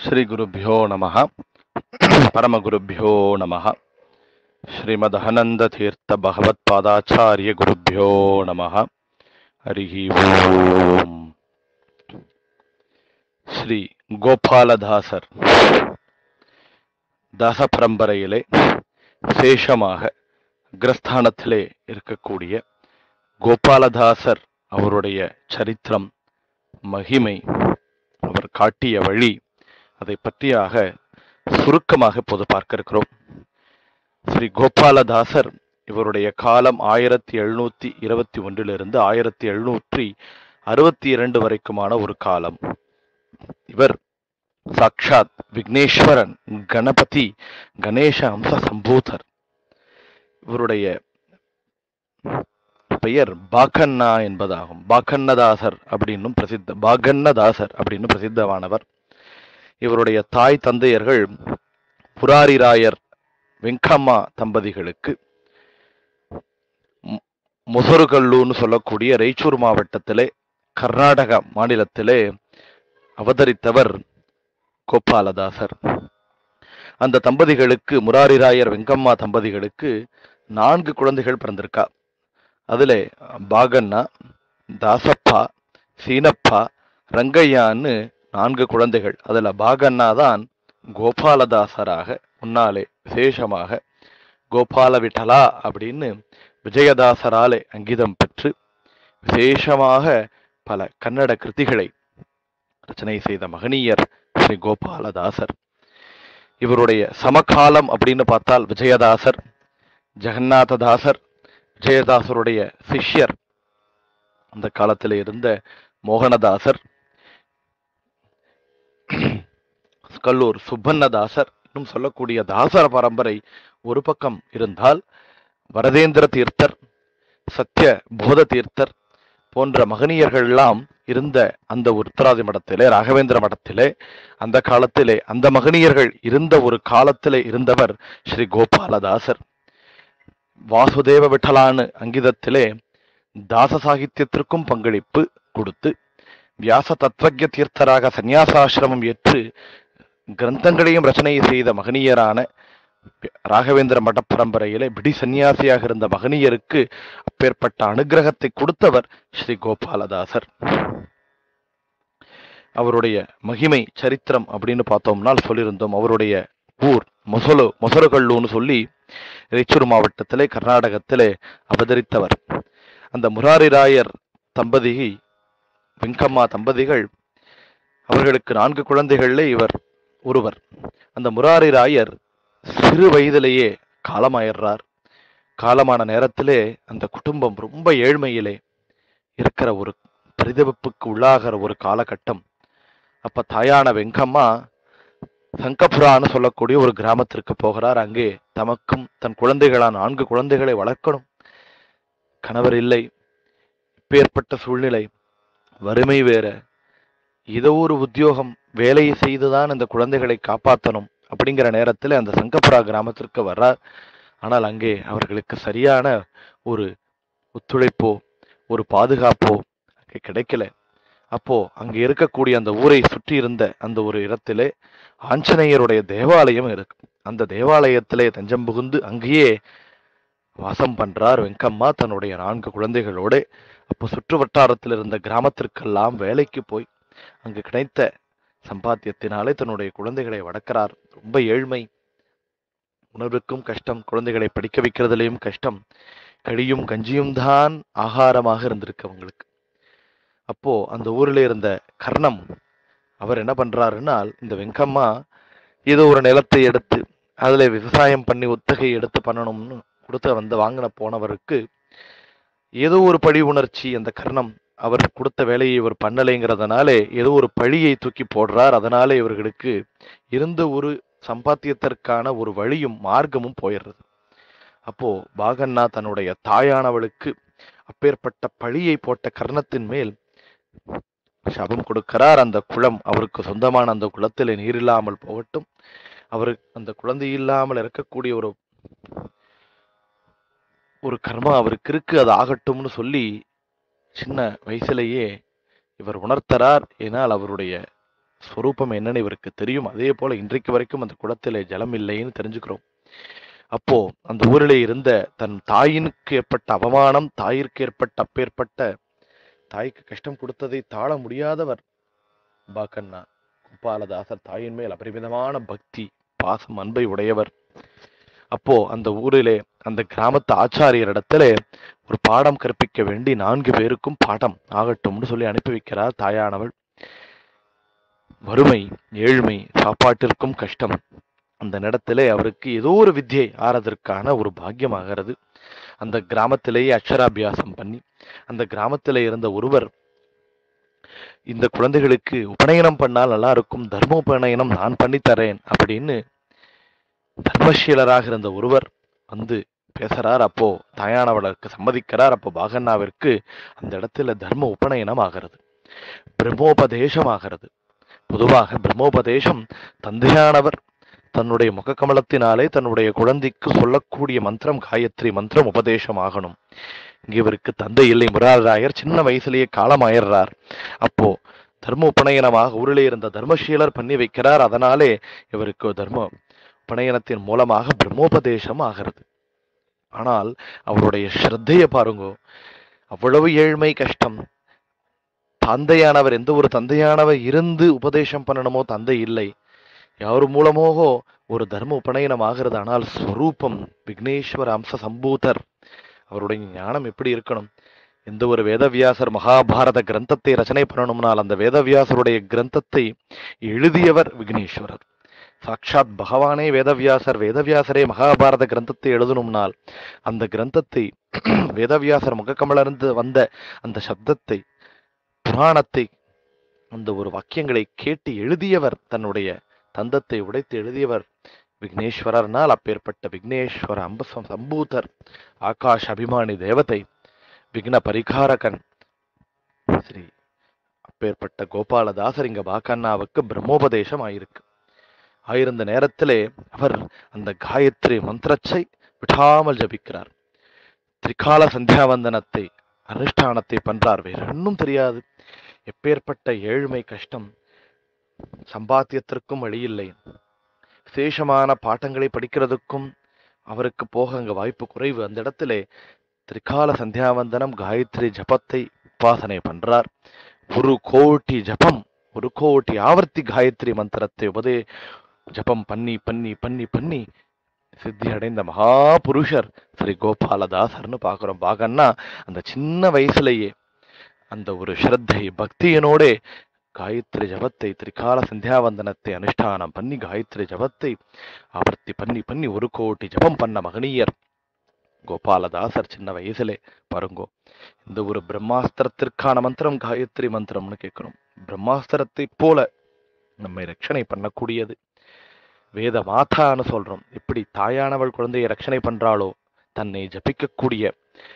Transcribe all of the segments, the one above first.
श्रीगुरुभ्यो नमः परमगुरुभ्यो नमः श्रीमदहनन्दतीर्थभगवत्पादाचार्यगुरुभ्यो नमः हरिः ஓம் ஸ்ரீ கோபாலதாசர் தாச பரம்பரையிலே விசேஷமாக அக்ரஸ்தானத்திலே இருக்கக்கூடிய கோபாலதாசர் அவருடைய சரித்திரம் மகிமை அவர் காட்டிய வழி அதை பற்றியாக சுருக்கமாக இப்போது பார்க்க இருக்கிறோம் ஸ்ரீ கோபாலதாசர் இவருடைய காலம் ஆயிரத்தி எழுநூத்தி இருபத்தி ஒன்றிலிருந்து ஆயிரத்தி எழுநூற்றி அறுபத்தி இரண்டு வரைக்குமான ஒரு காலம் இவர் சாக்ஷாத் விக்னேஸ்வரன் கணபதி கணேச அம்ச சம்பூதர் இவருடைய பெயர் பாகண்ணா என்பதாகும் பாகண்ணதாசர் அப்படின்னும் பிரசித்த பாகண்ணதாசர் அப்படின்னு பிரசித்தமானவர் இவருடைய தாய் தந்தையர்கள் புராரிராயர் வெங்கம்மா தம்பதிகளுக்கு மு- முசருகல்லூன்னு சொல்லக்கூடிய ரெய்ச்சூர் மாவட்டத்திலே கர்நாடக மாநிலத்திலே அவதரித்தவர் கோபாலதாசர் அந்த தம்பதிகளுக்கு முராரிராயர் வெங்கம்மா தம்பதிகளுக்கு நான்கு குழந்தைகள் பிறந்திருக்கா அதிலே பாகண்ணா தாசப்பா சீனப்பா ரங்கையான்னு நான்கு குழந்தைகள் அதுல பாகண்ணா தான் கோபாலதாசராக முன்னாலே விசேஷமாக கோபால விட்டலா அப்படின்னு விஜயதாசராலே அங்கிதம் பெற்று விசேஷமாக பல கன்னட கிருதிகளை ரச்சனை செய்த மகனீயர் ஸ்ரீ கோபாலதாசர் இவருடைய சமகாலம் அப்படின்னு பார்த்தால் விஜயதாசர் ஜெகநாததாசர் விஜயதாசருடைய சிஷ்யர் அந்த காலத்தில் இருந்த மோகனதாசர் கல்லூர் சுப்பண்ணதாசர் இன்னும் சொல்லக்கூடிய தாசர பரம்பரை ஒரு பக்கம் இருந்தால் வரதேந்திர தீர்த்தர் சத்ய போத தீர்த்தர் போன்ற மகனியர்கள் எல்லாம் இருந்த அந்த உத்தராதி மடத்திலே ராகவேந்திர மடத்திலே அந்த காலத்திலே அந்த மகனியர்கள் இருந்த ஒரு காலத்திலே இருந்தவர் ஸ்ரீ கோபாலதாசர் வாசுதேவ விட்டலான்னு அங்கிதத்திலே தாச சாகித்யத்திற்கும் பங்களிப்பு கொடுத்து வியாச தத்வஜ தீர்த்தராக சந்நியாசாசிரமம் ஏற்று கிரந்தங்களையும் ரச்சனை செய்த மகனியரான ராகவேந்திர மட பரம்பரையிலே பிடி சந்நியாசியாக இருந்த மகனியருக்கு அப்பேற்பட்ட அனுகிரகத்தை கொடுத்தவர் ஸ்ரீ கோபாலதாசர் அவருடைய மகிமை சரித்திரம் அப்படின்னு பார்த்தோம்னால் சொல்லியிருந்தோம் அவருடைய ஊர் மொசலு மொசலுகல்லூன்னு சொல்லி இறைச்சூர் மாவட்டத்திலே கர்நாடகத்திலே அவதரித்தவர் அந்த முராரி ராயர் தம்பதி வெங்கம்மா தம்பதிகள் அவர்களுக்கு நான்கு குழந்தைகள்ல இவர் ஒருவர் அந்த முராரி ராயர் சிறு வயதிலேயே காலமாயிடுறார் காலமான நேரத்திலே அந்த குடும்பம் ரொம்ப ஏழ்மையிலே இருக்கிற ஒரு பரிதவிப்புக்கு உள்ளாகிற ஒரு காலகட்டம் அப்ப தாயான வெங்கம்மா சங்கபுரான்னு சொல்லக்கூடிய ஒரு கிராமத்திற்கு போகிறார் அங்கே தமக்கும் தன் குழந்தைகளான நான்கு குழந்தைகளை வளர்க்கணும் கணவர் இல்லை இப்பேற்பட்ட சூழ்நிலை வறுமை வேற ஏதோ ஒரு உத்தியோகம் வேலையை செய்துதான் இந்த குழந்தைகளை காப்பாற்றணும் அப்படிங்கிற நேரத்தில் அந்த சங்கப்புரா கிராமத்திற்கு வர்றார் ஆனால் அங்கே அவர்களுக்கு சரியான ஒரு ஒத்துழைப்போ ஒரு பாதுகாப்போ அங்கே கிடைக்கல அப்போ அங்கே இருக்கக்கூடிய அந்த ஊரை சுற்றி இருந்த அந்த ஒரு இடத்திலே ஆஞ்சநேயருடைய தேவாலயம் இருக்கு அந்த தேவாலயத்திலே தஞ்சம் புகுந்து அங்கேயே வாசம் பண்றார் வெங்கம்மா தன்னுடைய நான்கு குழந்தைகளோட அப்போ சுற்று வட்டாரத்தில் இருந்த கிராமத்திற்கெல்லாம் வேலைக்கு போய் அங்கு கிடைத்த சம்பாத்தியத்தினாலே தன்னுடைய குழந்தைகளை வளர்க்கிறார் ரொம்ப ஏழ்மை உணர்வுக்கும் கஷ்டம் குழந்தைகளை படிக்க வைக்கிறதுலயும் கஷ்டம் கழியும் கஞ்சியும் தான் ஆகாரமாக இருந்திருக்கு அவங்களுக்கு அப்போ அந்த ஊர்ல இருந்த கர்ணம் அவர் என்ன பண்றாருன்னா இந்த வெங்கம்மா ஏதோ ஒரு நிலத்தை எடுத்து அதுல விவசாயம் பண்ணி ஒத்தகை எடுத்து பண்ணணும்னு கொடுத்து வந்து வாங்கின போனவருக்கு ஏதோ ஒரு பழி உணர்ச்சி அந்த கர்ணம் அவர் கொடுத்த வேலையை இவர் பண்ணலைங்கிறதுனாலே ஏதோ ஒரு பழியை தூக்கி போடுறார் அதனால இவர்களுக்கு இருந்த ஒரு சம்பாத்தியத்திற்கான ஒரு வழியும் மார்க்கமும் போயிடுறது அப்போ பாகண்ணா தன்னுடைய தாயானவளுக்கு அப்பேற்பட்ட பழியை போட்ட கர்ணத்தின் மேல் சபம் கொடுக்கிறார் அந்த குளம் அவருக்கு சொந்தமான அந்த குளத்திலே நீர் இல்லாமல் போகட்டும் அவருக்கு அந்த குழந்தை இல்லாமல் இருக்கக்கூடிய ஒரு ஒரு கர்மா அவருக்கு இருக்கு அது ஆகட்டும்னு சொல்லி சின்ன வயசுலேயே இவர் உணர்த்தறார் ஏனால் அவருடைய ஸ்வரூபம் என்னன்னு இவருக்கு தெரியும் அதே போல இன்றைக்கு வரைக்கும் அந்த குளத்திலே ஜலம் இல்லைன்னு தெரிஞ்சுக்கிறோம் அப்போ அந்த ஊரிலே இருந்த தன் தாயினுக்கு ஏற்பட்ட அவமானம் தாயிற்கு ஏற்பட்ட அப்பேற்பட்ட தாய்க்கு கஷ்டம் கொடுத்ததை தாழ முடியாதவர் பாக்கண்ணா கோபாலதாசர் தாயின் மேல் அபரிமிதமான பக்தி பாசம் அன்பை உடையவர் அப்போ அந்த ஊரிலே அந்த கிராமத்து ஆச்சாரியரிடத்திலே ஒரு பாடம் கற்பிக்க வேண்டி நான்கு பேருக்கும் பாடம் ஆகட்டும்னு சொல்லி அனுப்பி வைக்கிறார் தாயானவள் வறுமை ஏழ்மை சாப்பாட்டிற்கும் கஷ்டம் அந்த நேரத்திலே அவருக்கு ஏதோ ஒரு வித்தியை ஆறதற்கான ஒரு பாக்கியமாகிறது அந்த கிராமத்திலேயே அக்ஷராபியாசம் பண்ணி அந்த கிராமத்திலே இருந்த ஒருவர் இந்த குழந்தைகளுக்கு உபநயனம் பண்ணால் நல்லா இருக்கும் தர்ம உபநயனம் நான் பண்ணித் தரேன் அப்படின்னு தர்மசீலராக இருந்த ஒருவர் வந்து பேசுறார் அப்போ தாயானவளுக்கு சம்மதிக்கிறார் அப்போ பாகண்ணாவிற்கு அந்த இடத்துல தர்ம உபநயனம் ஆகிறது பிரம்மோபதேசம் ஆகிறது பொதுவாக பிரம்மோபதேசம் தந்தையானவர் தன்னுடைய முகக்கமலத்தினாலே தன்னுடைய குழந்தைக்கு சொல்லக்கூடிய மந்திரம் காயத்ரி மந்திரம் உபதேசம் ஆகணும் இங்க இவருக்கு தந்தை இல்லை முராராயர் சின்ன வயசுலயே காலமாயிடுறார் அப்போ தர்ம உபநயனமாக ஊரிலே இருந்த தர்மசீலர் பண்ணி வைக்கிறார் அதனாலே இவருக்கு தர்ம உபநயனத்தின் மூலமாக பிரம்மோபதேசம் ஆகிறது ஆனால் அவருடைய ஸ்ரத்தைய பாருங்கோ அவ்வளவு ஏழ்மை கஷ்டம் தந்தையானவர் எந்த ஒரு தந்தையானவர் இருந்து உபதேசம் பண்ணணுமோ தந்தை இல்லை யார் மூலமோகோ ஒரு தர்ம உபநயனம் ஆகிறது ஆனால் ஸ்வரூபம் விக்னேஸ்வர அம்ச சம்பூதர் அவருடைய ஞானம் எப்படி இருக்கணும் எந்த ஒரு வேதவியாசர் மகாபாரத கிரந்தத்தை ரச்சனை பண்ணணும்னால் அந்த வேதவியாசருடைய கிரந்தத்தை எழுதியவர் விக்னேஸ்வரர் சாட்சாத் பகவானே வேதவியாசர் வேதவியாசரே மகாபாரத கிரந்தத்தை எழுதணும்னால் அந்த கிரந்தத்தை வேதவியாசர் முகக்கமலர்ந்து வந்த அந்த சப்தத்தை புராணத்தை அந்த ஒரு வாக்கியங்களை கேட்டு எழுதியவர் தன்னுடைய தந்தத்தை உடைத்து எழுதியவர் விக்னேஸ்வரர்னால் அப்பேற்பட்ட விக்னேஸ்வர அம்பசம் சம்பூதர் ஆகாஷ் அபிமானி தேவதை விக்ன பரிகாரகன் ஸ்ரீ அப்பேற்பட்ட கோபாலதாசர் இங்க பாக்கண்ணாவுக்கு பிரம்மோபதேசம் ஆயிருக்கு ஆயிருந்த நேரத்திலே அவர் அந்த காயத்ரி மந்திரச்சை விடாமல் ஜபிக்கிறார் திரிகால சந்தியாவந்தனத்தை அனுஷ்டானத்தை பண்றார் வேற ஒன்றும் தெரியாது எப்பேற்பட்ட ஏழ்மை கஷ்டம் சம்பாத்தியத்திற்கும் வழியில்லை விசேஷமான பாட்டங்களை படிக்கிறதுக்கும் அவருக்கு போக அங்க வாய்ப்பு குறைவு அந்த இடத்திலே திரிகால சந்தியாவந்தனம் காயத்ரி ஜபத்தை உபாசனை பண்றார் ஒரு கோட்டி ஜபம் ஒரு கோட்டி ஆவர்த்தி காயத்ரி மந்திரத்தை உபதே ஜபம் பண்ணி பண்ணி பண்ணி பண்ணி சித்தி அடைந்த மகாபுருஷர் ஸ்ரீ கோபாலதாசர்னு பார்க்கிறோம் பாகன்னா அந்த சின்ன வயசுலயே அந்த ஒரு ஸ்ரத்தை பக்தியினோடே காயத்ரி ஜபத்தை திரிகால சந்தியாவந்தனத்தை அனுஷ்டானம் பண்ணி காயத்ரி ஜபத்தை ஆவர்த்தி பண்ணி பண்ணி ஒரு கோட்டி ஜபம் பண்ண மகனீயர் கோபாலதாசர் சின்ன வயசுலே பாருங்கோ இந்த ஒரு பிரம்மாஸ்திரத்திற்கான மந்திரம் காயத்ரி மந்திரம்னு கேட்கிறோம் பிரம்மாஸ்திரத்தை போல நம்மை ரட்சணை பண்ணக்கூடியது வேத மாதான்னு சொல்றோம் எப்படி தாயானவள் குழந்தையை ரட்சணை பண்றாளோ தன்னை ஜபிக்கக்கூடிய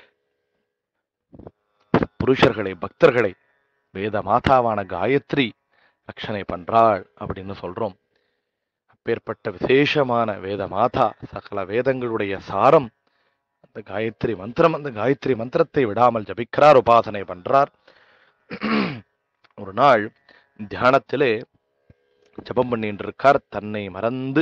புருஷர்களை பக்தர்களை வேத மாதாவான காயத்ரி ரட்சணை பண்றாள் அப்படின்னு சொல்றோம் அப்பேற்பட்ட விசேஷமான வேத மாதா சகல வேதங்களுடைய சாரம் அந்த காயத்ரி மந்திரம் அந்த காயத்ரி மந்திரத்தை விடாமல் ஜபிக்கிறார் உபாசனை பண்றார் ஒரு நாள் தியானத்திலே ஜபம் பண்ணிட்டு இருக்கார் தன்னை மறந்து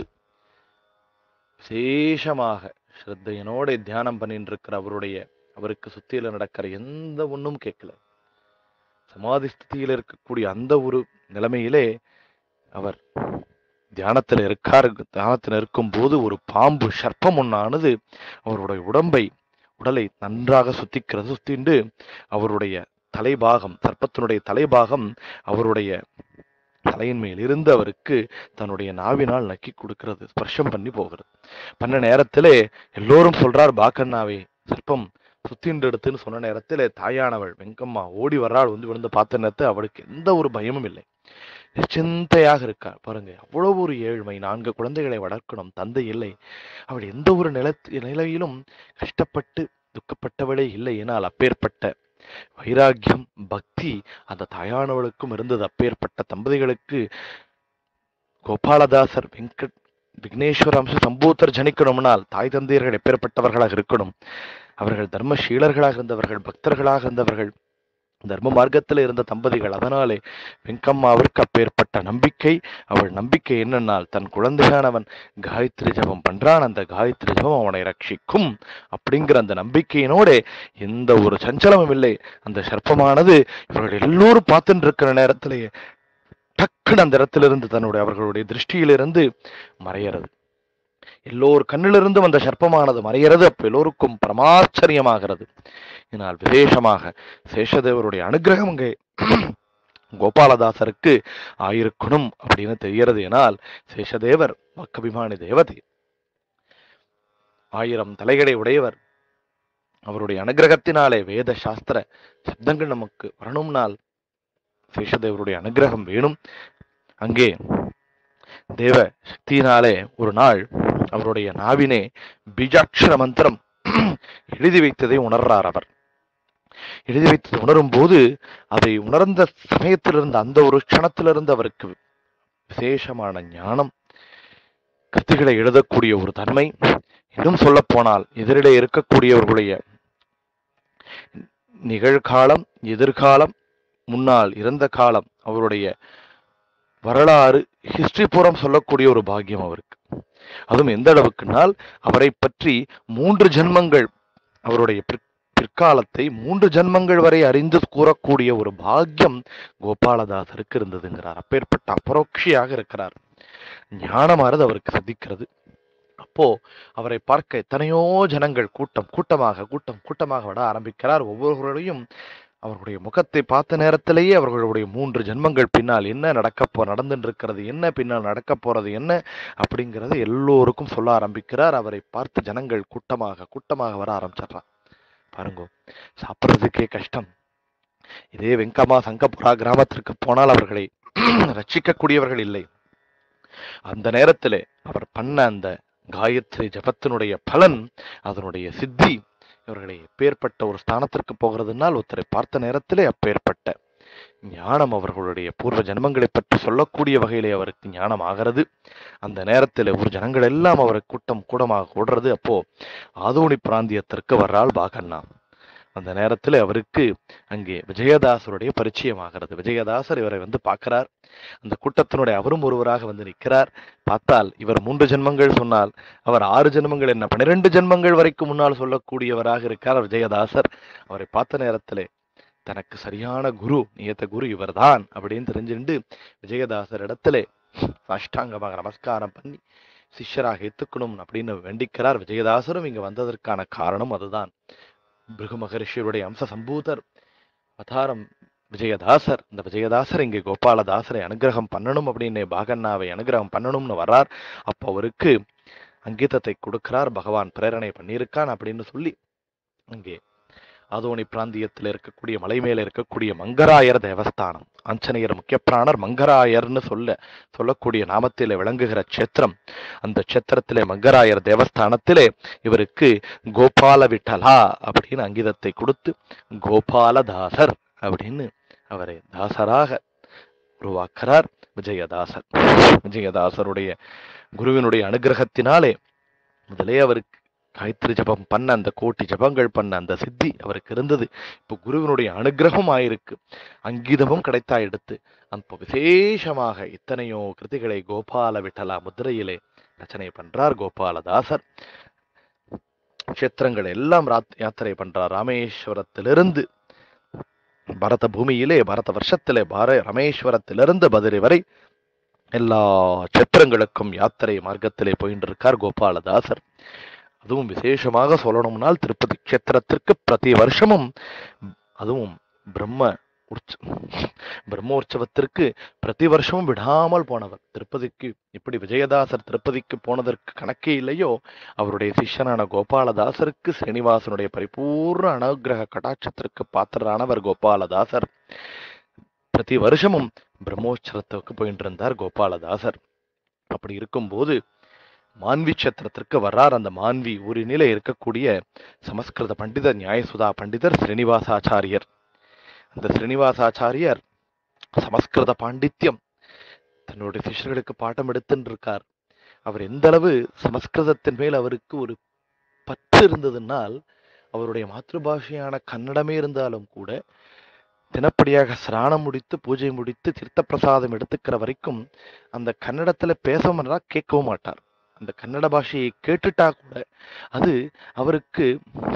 விசேஷமாக ஸ்ரத்தையனோட தியானம் பண்ணிட்டு இருக்கிற அவருடைய அவருக்கு சுத்தியில நடக்கிற எந்த ஒண்ணும் கேட்கல சமாதி ஸ்திதியில இருக்கக்கூடிய அந்த ஒரு நிலைமையிலே அவர் தியானத்துல இருக்கார் தியானத்துல இருக்கும் போது ஒரு பாம்பு சர்ப்பம் ஒன்னானது அவருடைய உடம்பை உடலை நன்றாக சுத்திக்கிறது சுத்திண்டு அவருடைய தலைபாகம் சர்ப்பத்தினுடைய தலைபாகம் அவருடைய தலையின் மேல் இருந்து அவருக்கு தன்னுடைய நாவினால் நக்கி கொடுக்கிறது ஸ்பர்ஷம் பண்ணி போகிறது பண்ண நேரத்திலே எல்லோரும் சொல்றார் பாக்கண்ணாவே சர்ப்பம் சுத்திண்டு எடுத்துன்னு சொன்ன நேரத்திலே தாயானவள் வெங்கம்மா ஓடி வர்றாள் வந்து விழுந்து பார்த்த நேரத்தில் அவளுக்கு எந்த ஒரு பயமும் இல்லை நிச்சிந்தையாக இருக்காள் பாருங்க அவ்வளவு ஒரு ஏழ்மை நான்கு குழந்தைகளை வளர்க்கணும் தந்தை இல்லை அவள் எந்த ஒரு நில நிலையிலும் கஷ்டப்பட்டு துக்கப்பட்டவளே இல்லை எனால் அப்பேற்பட்ட வைராக்கியம் பக்தி அந்த தாயானவளுக்கும் இருந்தது அப்பேற்பட்ட தம்பதிகளுக்கு கோபாலதாசர் வெங்கட் விக்னேஸ்வர அம்ச சம்பூத்தர் ஜனிக்கணும்னால் தாய் தந்தையர்கள் எப்பேற்பட்டவர்களாக இருக்கணும் அவர்கள் தர்மசீலர்களாக இருந்தவர்கள் பக்தர்களாக இருந்தவர்கள் தர்ம மார்க்கத்தில் இருந்த தம்பதிகள் அதனாலே வெங்கம்மாவிற்கு அப்பேற்பட்ட நம்பிக்கை அவள் நம்பிக்கை என்னன்னால் தன் குழந்தையானவன் காயத்ரி ஜபம் பண்றான் அந்த காயத்ரி ஜபம் அவனை ரட்சிக்கும் அப்படிங்கிற அந்த நம்பிக்கையினோட எந்த ஒரு சஞ்சலமும் இல்லை அந்த சர்ப்பமானது இவர்கள் எல்லோரும் பார்த்துட்டு இருக்கிற நேரத்திலேயே டக்குன்னு அந்த இடத்திலிருந்து தன்னுடைய அவர்களுடைய திருஷ்டியிலிருந்து மறையிறது எல்லோர் கண்ணிலிருந்தும் அந்த சர்ப்பமானது மறைகிறது அப்ப எல்லோருக்கும் பரமாச்சரியமாகிறது இதனால் விசேஷமாக சேஷதேவருடைய அனுகிரகம் அங்கே கோபாலதாசருக்கு ஆயிருக்கணும் அப்படின்னு தெரிகிறது எனால் சேஷதேவர் மக்கபிமானி தேவதை ஆயிரம் தலைகளை உடையவர் அவருடைய அனுகிரகத்தினாலே வேத சாஸ்திர சப்தங்கள் நமக்கு வரணும்னால் சேஷதேவருடைய அனுகிரகம் வேணும் அங்கே தேவ சக்தியினாலே ஒரு நாள் அவருடைய நாவினே பீஜாட்சர மந்திரம் எழுதி வைத்ததை உணர்றார் அவர் எழுதி வைத்ததை உணரும் போது அதை உணர்ந்த சமயத்திலிருந்து அந்த ஒரு க்ஷணத்திலிருந்து அவருக்கு விசேஷமான ஞானம் கருத்துக்களை எழுதக்கூடிய ஒரு தன்மை இன்னும் சொல்ல போனால் எதிரிலே இருக்கக்கூடியவர்களுடைய நிகழ்காலம் எதிர்காலம் முன்னால் இறந்த காலம் அவருடைய வரலாறு ஹிஸ்டரி பூரம் சொல்லக்கூடிய ஒரு பாக்கியம் அவருக்கு அதுவும் எந்த அளவுக்குனால் அவரை பற்றி மூன்று ஜென்மங்கள் அவருடைய பிற்- பிற்காலத்தை மூன்று ஜென்மங்கள் வரை அறிந்து கூறக்கூடிய ஒரு பாக்கியம் கோபாலதாசருக்கு இருந்ததுங்கிறார் அப்பேற்பட்ட அபரோக்ஷியாக இருக்கிறார் ஞானமானது அவருக்கு சித்திக்கிறது அப்போ அவரை பார்க்க எத்தனையோ ஜனங்கள் கூட்டம் கூட்டமாக கூட்டம் கூட்டமாக விட ஆரம்பிக்கிறார் ஒவ்வொருவரையும் அவர்களுடைய முகத்தை பார்த்த நேரத்திலேயே அவர்களுடைய மூன்று ஜென்மங்கள் பின்னால் என்ன நடக்க போ நடந்துட்டு இருக்கிறது என்ன பின்னால் நடக்க போறது என்ன அப்படிங்கறத எல்லோருக்கும் சொல்ல ஆரம்பிக்கிறார் அவரை பார்த்து ஜனங்கள் கூட்டமாக கூட்டமாக வர ஆரம்பிச்சிடுறான் பாருங்க சாப்பிட்றதுக்கே கஷ்டம் இதே வெங்கமா சங்கப்புரா கிராமத்திற்கு போனால் அவர்களை ரட்சிக்கக்கூடியவர்கள் இல்லை அந்த நேரத்திலே அவர் பண்ண அந்த காயத்ரி ஜபத்தினுடைய பலன் அதனுடைய சித்தி இவர்களை எப்பேற்பட்ட ஒரு ஸ்தானத்திற்கு போகிறதுனால் ஒருத்தரை பார்த்த நேரத்திலே அப்பேற்பட்ட ஞானம் அவர்களுடைய பூர்வ ஜென்மங்களை பற்றி சொல்லக்கூடிய வகையிலே அவருக்கு ஞானம் ஆகிறது அந்த நேரத்தில் ஒரு ஜனங்கள் எல்லாம் அவரை கூட்டம் கூடமாக கூடுறது அப்போ ஆதோனி பிராந்தியத்திற்கு வர்றாள் பாகண்ணா அந்த நேரத்தில் அவருக்கு அங்கே விஜயதாசருடைய பரிச்சயம் ஆகிறது விஜயதாசர் இவரை வந்து பார்க்கிறார் அந்த கூட்டத்தினுடைய அவரும் ஒருவராக வந்து நிற்கிறார் பார்த்தால் இவர் மூன்று ஜென்மங்கள் சொன்னால் அவர் ஆறு ஜென்மங்கள் என்ன பன்னிரண்டு ஜென்மங்கள் வரைக்கும் முன்னால் சொல்லக்கூடியவராக இருக்கார் விஜயதாசர் அவரை பார்த்த நேரத்திலே தனக்கு சரியான குரு நியத்த குரு இவர்தான் அப்படின்னு தெரிஞ்சுண்டு விஜயதாசர் இடத்திலே சாஷ்டாங்கமாக நமஸ்காரம் பண்ணி சிஷ்யராக ஏத்துக்கணும் அப்படின்னு வேண்டிக்கிறார் விஜயதாசரும் இங்க வந்ததற்கான காரணம் அதுதான் பிருகு மகரிஷியுடைய அம்ச சம்பூதர் அவதாரம் விஜயதாசர் இந்த விஜயதாசர் இங்கே கோபாலதாசரை அனுகிரகம் பண்ணணும் அப்படின்னு பாகண்ணாவை அனுகிரகம் பண்ணணும்னு வர்றார் அப்போ அவருக்கு அங்கீதத்தை கொடுக்கிறார் பகவான் பிரேரணை பண்ணியிருக்கான் அப்படின்னு சொல்லி அங்கே ஆதோனி பிராந்தியத்தில் இருக்கக்கூடிய மலை மேல இருக்கக்கூடிய மங்கராயர் தேவஸ்தானம் ஆஞ்சநேயர் முக்கிய பிராணர் மங்கராயர்னு சொல்ல சொல்லக்கூடிய நாமத்திலே விளங்குகிற க்ஷேத்திரம் அந்த க்ஷேத்திரத்திலே மங்கராயர் தேவஸ்தானத்திலே இவருக்கு கோபால விட்டலா அப்படின்னு அங்கீதத்தை கொடுத்து கோபாலதாசர் அப்படின்னு அவரை தாசராக உருவாக்குறார் விஜயதாசர் விஜயதாசருடைய குருவினுடைய அனுகிரகத்தினாலே முதலே அவருக்கு காயத்ரி ஜபம் பண்ண அந்த கோட்டி ஜபங்கள் பண்ண அந்த சித்தி அவருக்கு இருந்தது இப்போ குருவினுடைய அனுகிரகம் ஆயிருக்கு அங்கீதமும் கிடைத்தா எடுத்து அப்போ விசேஷமாக இத்தனையோ கிருதிகளை கோபால விட்டலா முத்திரையிலே ரச்சனை பண்றார் கோபாலதாசர் க்ஷேத்திரங்கள் எல்லாம் ராத் யாத்திரை பண்றார் ராமேஸ்வரத்திலிருந்து பரத பூமியிலே பரத வருஷத்திலே பார ராமேஸ்வரத்திலிருந்து பதிரி வரை எல்லா க்ஷேத்திரங்களுக்கும் யாத்திரை மார்க்கத்திலே போயிட்டு இருக்கார் கோபாலதாசர் அதுவும் விசேஷமாக சொல்லணும்னால் திருப்பதி க்ஷேத்திரத்திற்கு பிரதி வருஷமும் அதுவும் பிரம்ம உற்ச பிரம்மோற்சவத்திற்கு பிரதி வருஷமும் விடாமல் போனவர் திருப்பதிக்கு இப்படி விஜயதாசர் திருப்பதிக்கு போனதற்கு கணக்கே இல்லையோ அவருடைய சிஷ்யனான கோபாலதாசருக்கு ஸ்ரீனிவாசனுடைய பரிபூர்ண அனுகிரக கடாட்சத்திற்கு பாத்திரரானவர் கோபாலதாசர் பிரதி வருஷமும் பிரம்மோற்சவத்துக்கு போயிட்டு இருந்தார் கோபாலதாசர் அப்படி இருக்கும்போது மான்வி கஷேத்திரத்திற்கு வர்றார் அந்த மான்வி ஊரினிலே இருக்கக்கூடிய சமஸ்கிருத பண்டிதர் நியாயசுதா பண்டிதர் ஸ்ரீனிவாசாச்சாரியர் அந்த ஸ்ரீனிவாசாச்சாரியர் சமஸ்கிருத பாண்டித்யம் தன்னுடைய சிஷ்யர்களுக்கு பாடம் எடுத்துன்னு இருக்கார் அவர் எந்த அளவு சமஸ்கிருதத்தின் மேல் அவருக்கு ஒரு பற்று இருந்ததுனால் அவருடைய மாத்ருபாஷையான கன்னடமே இருந்தாலும் கூட தினப்படியாக ஸ்நானம் முடித்து பூஜை முடித்து தீர்த்த பிரசாதம் எடுத்துக்கிற வரைக்கும் அந்த கன்னடத்துல பேசணும்னா கேட்கவும் மாட்டார் அந்த கன்னட பாஷையை கேட்டுட்டா கூட அது அவருக்கு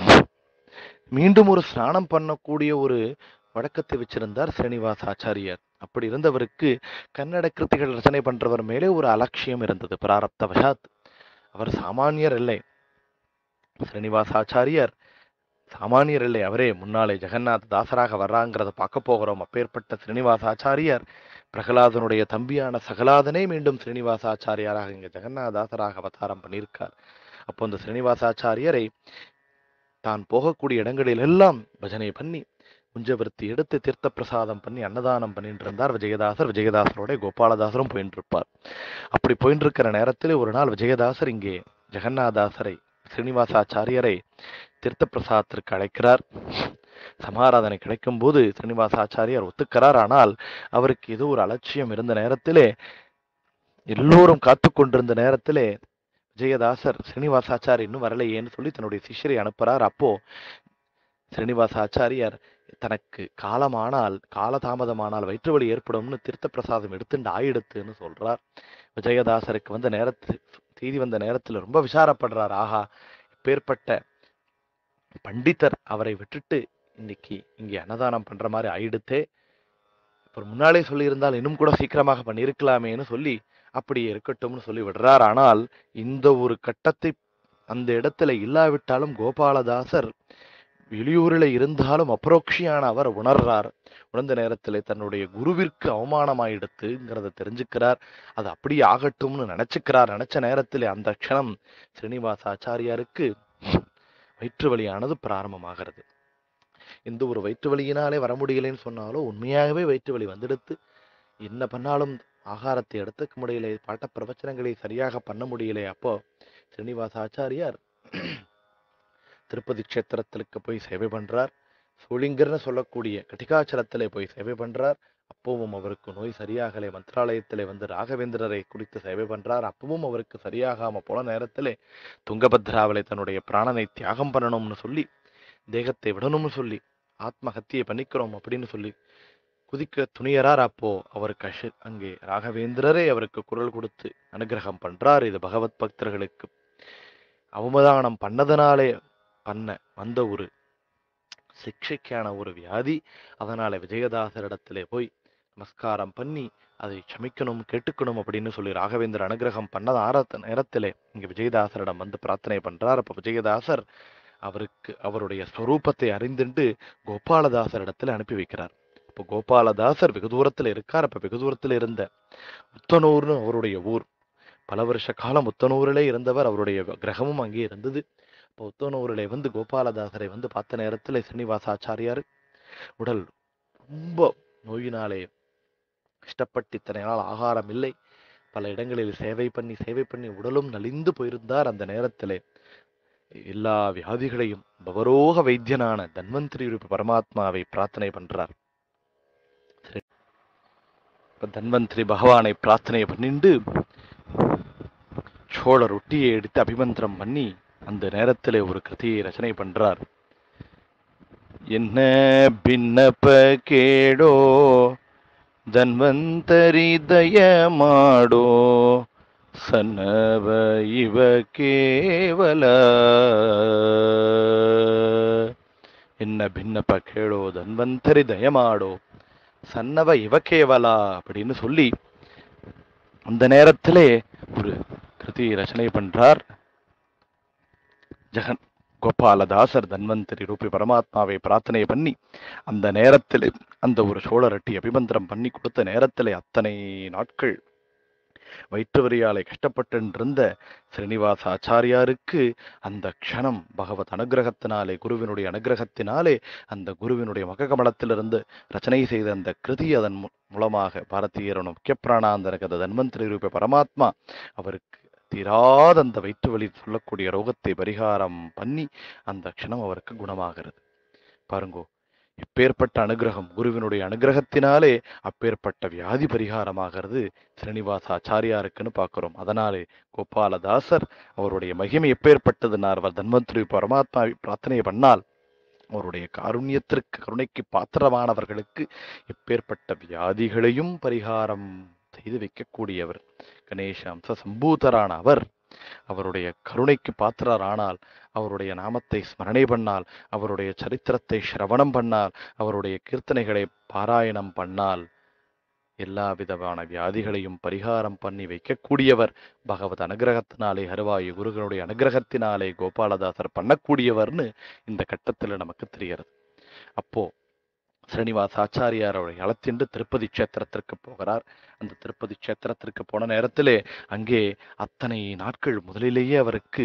மீண்டும் ஒரு ஸ்நானம் பண்ணக்கூடிய ஒரு வழக்கத்தை வச்சிருந்தார் ஸ்ரீனிவாச ஆச்சாரியார் அப்படி இருந்தவருக்கு கன்னட கிருத்திகள் ரச்சனை பண்றவர் மேலே ஒரு அலட்சியம் இருந்தது பிராரப்த வசாத் அவர் சாமானியர் இல்லை ஸ்ரீனிவாச ஆச்சாரியார் சாமானியர் இல்லை அவரே முன்னாலே ஜெகநாத் தாசராக வர்றாங்கிறத பார்க்க போகிறோம் அப்பேற்பட்ட ஸ்ரீனிவாச ஆச்சாரியார் பிரகலாதனுடைய தம்பியான சகலாதனே மீண்டும் ஸ்ரீனிவாச ஆச்சாரியாராக இங்க ஜெகநாத தாசராக அவதாரம் பண்ணியிருக்கார் அப்போ அந்த ஸ்ரீனிவாச ஆச்சாரியரை தான் போகக்கூடிய இடங்களில் எல்லாம் பஜனை பண்ணி குஞ்சவிருத்தி எடுத்து தீர்த்த பிரசாதம் பண்ணி அன்னதானம் பண்ணிட்டு இருந்தார் விஜயதாசர் விஜயதாசரோட கோபாலதாசரும் போயிட்டு இருப்பார் அப்படி போயிட்டு இருக்கிற நேரத்தில் ஒரு நாள் விஜயதாசர் இங்கே ஜெகநாதாசரை ஸ்ரீனிவாசாச்சாரியரை தீர்த்த பிரசாதத்திற்கு அழைக்கிறார் சமாராதனை கிடைக்கும் போது ஸ்ரீனிவாசாச்சாரியார் ஒத்துக்கிறார் ஆனால் அவருக்கு ஏதோ ஒரு அலட்சியம் இருந்த நேரத்திலே எல்லோரும் காத்து கொண்டிருந்த நேரத்திலே விஜயதாசர் ஸ்ரீனிவாசாச்சாரி இன்னும் வரலையேன்னு சொல்லி தன்னுடைய சிஷ்யரை அனுப்புறார் அப்போ ஸ்ரீனிவாசாச்சாரியார் தனக்கு காலமானால் காலதாமதமானால் வயிற்று வலி ஏற்படும்னு தீர்த்த பிரசாதம் எடுத்துண்டு ஆயிடுத்துன்னு சொல்றார் விஜயதாசருக்கு வந்த நேரத்து செய்தி வந்த நேரத்துல ரொம்ப விசாரப்படுறார் ஆஹா இப்பேற்பட்ட பண்டிதர் அவரை விட்டுட்டு இன்னைக்கு இங்கே அன்னதானம் பண்ற மாதிரி ஆயிடுத்தே இப்போ முன்னாலே சொல்லியிருந்தால் இன்னும் கூட சீக்கிரமாக பண்ணியிருக்கலாமேன்னு சொல்லி அப்படியே இருக்கட்டும்னு சொல்லி விடுறார் ஆனால் இந்த ஒரு கட்டத்தை அந்த இடத்துல இல்லாவிட்டாலும் கோபாலதாசர் வெளியூரில் இருந்தாலும் அப்ரோக்ஷியான அவர் உணர்றார் உணர்ந்த நேரத்தில் தன்னுடைய குருவிற்கு அவமானமாயிடுத்துங்கிறத தெரிஞ்சுக்கிறார் அது அப்படியே ஆகட்டும்னு நினைச்சுக்கிறார் நினைச்ச நேரத்தில் அந்த க்ஷணம் ஸ்ரீனிவாச ஆச்சாரியாருக்கு வயிற்று வலியானது பிராரம்பமாகிறது இந்த ஒரு வயிற்று வலியினாலே வர முடியலைன்னு சொன்னாலும் உண்மையாகவே வயிற்று வலி வந்துடுத்து என்ன பண்ணாலும் ஆகாரத்தை எடுத்துக்க முடியல பாட்ட பிரவச்சனங்களை சரியாக பண்ண முடியல அப்போ ஸ்ரீனிவாச ஆச்சாரியார் திருப்பதி க்ஷேத்திரத்திற்கு போய் சேவை பண்றார் சோளிங்கர்னு சொல்லக்கூடிய கட்டிகாச்சலத்திலே போய் சேவை பண்றார் அப்பவும் அவருக்கு நோய் சரியாகலை மந்திராலயத்திலே வந்து ராகவேந்திரரை குறித்து சேவை பண்றார் அப்பவும் அவருக்கு சரியாகாம போன நேரத்திலே துங்கபத்ராவிலே தன்னுடைய பிராணனை தியாகம் பண்ணணும்னு சொல்லி தேகத்தை விடணும்னு சொல்லி ஆத்மஹத்தியை பண்ணிக்கிறோம் அப்படின்னு சொல்லி குதிக்க துணியறார் அப்போ அவருக்கு அஷ அங்கே ராகவேந்திரரே அவருக்கு குரல் கொடுத்து அனுகிரகம் பண்றார் இது பகவத் பக்தர்களுக்கு அவமதானம் பண்ணதுனாலே பண்ண வந்த ஒரு சிக்ஷைக்கான ஒரு வியாதி அதனால விஜயதாசரிடத்திலே போய் நமஸ்காரம் பண்ணி அதை க்ஷமிக்கணும் கேட்டுக்கணும் அப்படின்னு சொல்லி ராகவேந்திர அனுகிரகம் பண்ணத ஆரத்த நேரத்திலே இங்க விஜயதாசரிடம் வந்து பிரார்த்தனை பண்றார் அப்ப விஜயதாசர் அவருக்கு அவருடைய ஸ்வரூபத்தை அறிந்துண்டு கோபாலதாசரிடத்தில் அனுப்பி வைக்கிறார் அப்போ கோபாலதாசர் வெகு தூரத்துல இருக்கார் அப்ப வெகு தூரத்துல இருந்த உத்தனூர்னு அவருடைய ஊர் பல வருஷ காலம் உத்தனூரிலே இருந்தவர் அவருடைய கிரகமும் அங்கே இருந்தது இப்போ உத்தனூரிலே வந்து கோபாலதாசரை வந்து பார்த்த நேரத்துல ஸ்ரீனிவாசாச்சாரியார் உடல் ரொம்ப நோயினாலே கஷ்டப்பட்டு இத்தனை நாள் ஆகாரம் இல்லை பல இடங்களில் சேவை பண்ணி சேவை பண்ணி உடலும் நலிந்து போயிருந்தார் அந்த நேரத்திலே எல்லா வியாதிகளையும் பவரோக வைத்தியனான தன்வந்திரி ரூப பரமாத்மாவை பிரார்த்தனை பண்றார் சரி. இப்ப தன்வந்திரி பகவானை பிரார்த்தனை பண்ணிண்டு சோழ ரொட்டியை எடுத்து அபிமந்திரம் பண்ணி அந்த நேரத்திலே ஒரு கிருதியை ரச்சனை பண்றார் என்ன பின்னப்ப கேடோ ಧನ್ವಂತರಿ ದಯ ಮಾಡೋ ಸನ್ನವ ಇವ ಕೇವಲ என்ன பின்னப்ப கேளோ தன்வந்தரி தயமாடோ சன்னவ இவ கேவல அப்படின்னு சொல்லி அந்த நேரத்திலே ஒரு கிருதி ரச்சனை பண்றார் ஜெகன் கோபாலதாசர் தன்வந்தரி ரூபி பரமாத்மாவை பிரார்த்தனை பண்ணி அந்த நேரத்தில் அந்த ஒரு சோழரட்டி அபிமந்திரம் பண்ணி கொடுத்த நேரத்தில் அத்தனை நாட்கள் வயிற்று வரியாலை கஷ்டப்பட்டிருந்த ஸ்ரீனிவாச ஆச்சாரியாருக்கு அந்த க்ஷணம் பகவத் அனுகிரகத்தினாலே குருவினுடைய அனுகிரகத்தினாலே அந்த குருவினுடைய மககமலத்திலிருந்து ரச்சனை செய்த அந்த கிருதி அதன் மூ- மூலமாக பாரதியரோட முக்கிய பிராணாந்தரகத தன்வந்திரி ரூப பரமாத்மா அவருக்கு தீராத அந்த வயிற்று வலி சொல்லக்கூடிய ரோகத்தை பரிகாரம் பண்ணி அந்த க்ஷணம் அவருக்கு குணமாகிறது பாருங்கோ இப்பேற்பட்ட அனுகிரகம் குருவினுடைய அனுகிரகத்தினாலே அப்பேற்பட்ட வியாதி பரிகாரமாகிறது ஸ்ரீனிவாச ஆச்சாரியாருக்குன்னு பார்க்கிறோம் அதனாலே கோபாலதாசர் அவருடைய மகிமை எப்பேற்பட்டதுன்னார் அவர் தன்வந்திரி பரமாத்மாவை பிரார்த்தனை பண்ணால் அவருடைய காருண்யத்திற்கு கருணைக்கு பாத்திரமானவர்களுக்கு எப்பேற்பட்ட வியாதிகளையும் பரிகாரம் செய்து வைக்கக்கூடியவர் கணேச அம்ச சம்பூதரான அவர் அவருடைய கருணைக்கு பாத்திரரானால் அவருடைய நாமத்தை ஸ்மரணை பண்ணால் அவருடைய சரித்திரத்தை சிரவணம் பண்ணால் அவருடைய கீர்த்தனைகளை பாராயணம் பண்ணால் எல்லா விதமான வியாதிகளையும் பரிகாரம் பண்ணி வைக்கக்கூடியவர் பகவத் அனுகிரகத்தினாலே ஹருவாயு குருகளுடைய அனுகிரகத்தினாலே கோபாலதாசர் பண்ணக்கூடியவர்னு இந்த கட்டத்துல நமக்கு தெரிகிறது அப்போ ஸ்ரீனிவாச ஆச்சாரியார் அவரை அழைத்திண்டு திருப்பதி க்ஷேத்திரத்திற்கு போகிறார் அந்த திருப்பதி க்ஷேத்திரத்திற்கு போன நேரத்திலே அங்கே அத்தனை நாட்கள் முதலிலேயே அவருக்கு